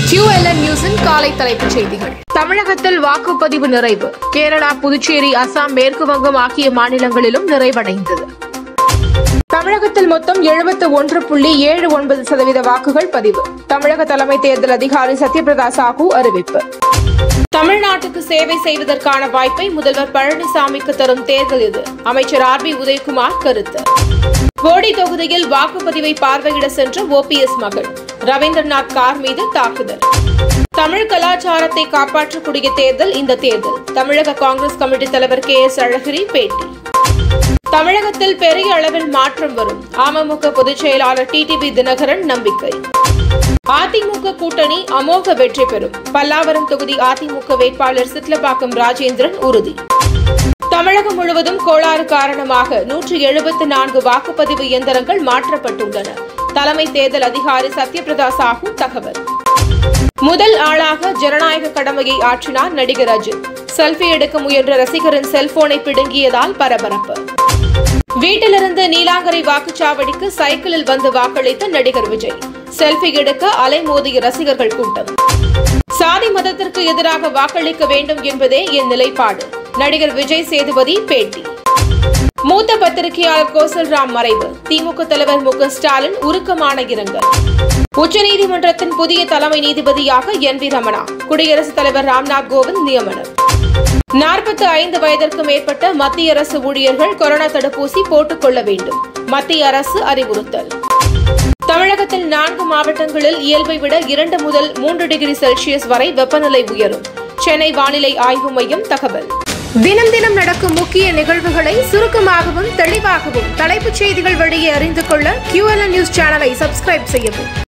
QLN நியூஸின் காலை தலைப்புச் செய்திகள் தமிழகத்தில் வாக்குப்பதிவு நிறைவு கேரளா புதுச்சேரி அசாம் மேற்கு வங்கம் ஆகிய மாநிலங்களிலும் நிறைவடைந்தது தமிழகத்தில் மொத்தம் எழுபத்து ஒன்று புள்ளி ஏழு ஒன்பது சதவீத வாக்குகள் பதிவு தமிழக தலைமை தேர்தல் அதிகாரி சத்யபிரதா சாஹூ அறிவிப்பு தமிழ்நாட்டுக்கு சேவை செய்வதற்கான வாய்ப்பை முதல்வர் பழனிசாமிக்கு தரும் தேர்தல் இது அமைச்சர் ஆர் பி உதயகுமார் கருத்து போடி தொகுதியில் வாக்குப்பதிவை பார்வையிட சென்ற ஓபிஎஸ் மகள் ரவீந்திரநாத் கார் மீது தாக்குதல் தமிழ் கலாச்சாரத்தை காப்பாற்றக்கூடிய தேர்தல் இந்த தேர்தல் தமிழக காங்கிரஸ் கமிட்டி தலைவர் கே எஸ் அழகிரி பேட்டி தமிழகத்தில் பெரிய அளவில் மாற்றம் வரும் அமமுக பொதுச் செயலாளர் டிடிவி தினகரன் நம்பிக்கை அதிமுக கூட்டணி அமோக வெற்றி பெறும் பல்லாவரம் தொகுதி அதிமுக வேட்பாளர் சிட்லப்பாக்கம் ராஜேந்திரன் உறுதி தமிழகம் முழுவதும் கோளாறு காரணமாக நூற்று எழுபத்து நான்கு வாக்குப்பதிவு இயந்திரங்கள் மாற்றப்பட்டுள்ளன தலைமை தேர்தல் அதிகாரி சத்யபிரதா சாஹூ தகவல் முதல் ஆளாக ஜனநாயக கடமையை ஆற்றினார் நடிகர் அஜித் செல்ஃபி எடுக்க முயன்ற ரசிகரின் செல்போனை பிடுங்கியதால் பரபரப்பு வீட்டிலிருந்து நீலாங்கரை வாக்குச்சாவடிக்கு சைக்கிளில் வந்து வாக்களித்த நடிகர் விஜய் செல்ஃபி எடுக்க அலைமோதிய ரசிகர்கள் கூட்டம் சாதி மதத்திற்கு எதிராக வாக்களிக்க வேண்டும் என்பதே என் நிலைப்பாடு நடிகர் விஜய் சேதுபதி பேட்டி மூத்த பத்திரிகையாளர் கோசல்ராம் மறைவு திமுக தலைவர் மு க ஸ்டாலின் உருக்கமான இரங்கல் உச்சநீதிமன்றத்தின் புதிய தலைமை நீதிபதியாக என் வி ரமணா குடியரசுத் தலைவர் ராம்நாத் கோவிந்த் நியமனம் நாற்பத்தி ஐந்து வயதிற்கு மேற்பட்ட மத்திய அரசு ஊழியர்கள் கொரோனா தடுப்பூசி போட்டுக் கொள்ள வேண்டும் மத்திய அரசு அறிவுறுத்தல் தமிழகத்தில் நான்கு மாவட்டங்களில் இயல்பை விட இரண்டு முதல் மூன்று டிகிரி செல்சியஸ் வரை வெப்பநிலை உயரும் சென்னை வானிலை ஆய்வு மையம் தகவல் தினம் தினம் நடக்கும் முக்கிய நிகழ்வுகளை சுருக்கமாகவும் தெளிவாகவும் தலைப்புச் செய்திகள் வழியே அறிந்து கொள்ள QLN நியூஸ் சேனலை சப்ஸ்கிரைப் செய்யவும்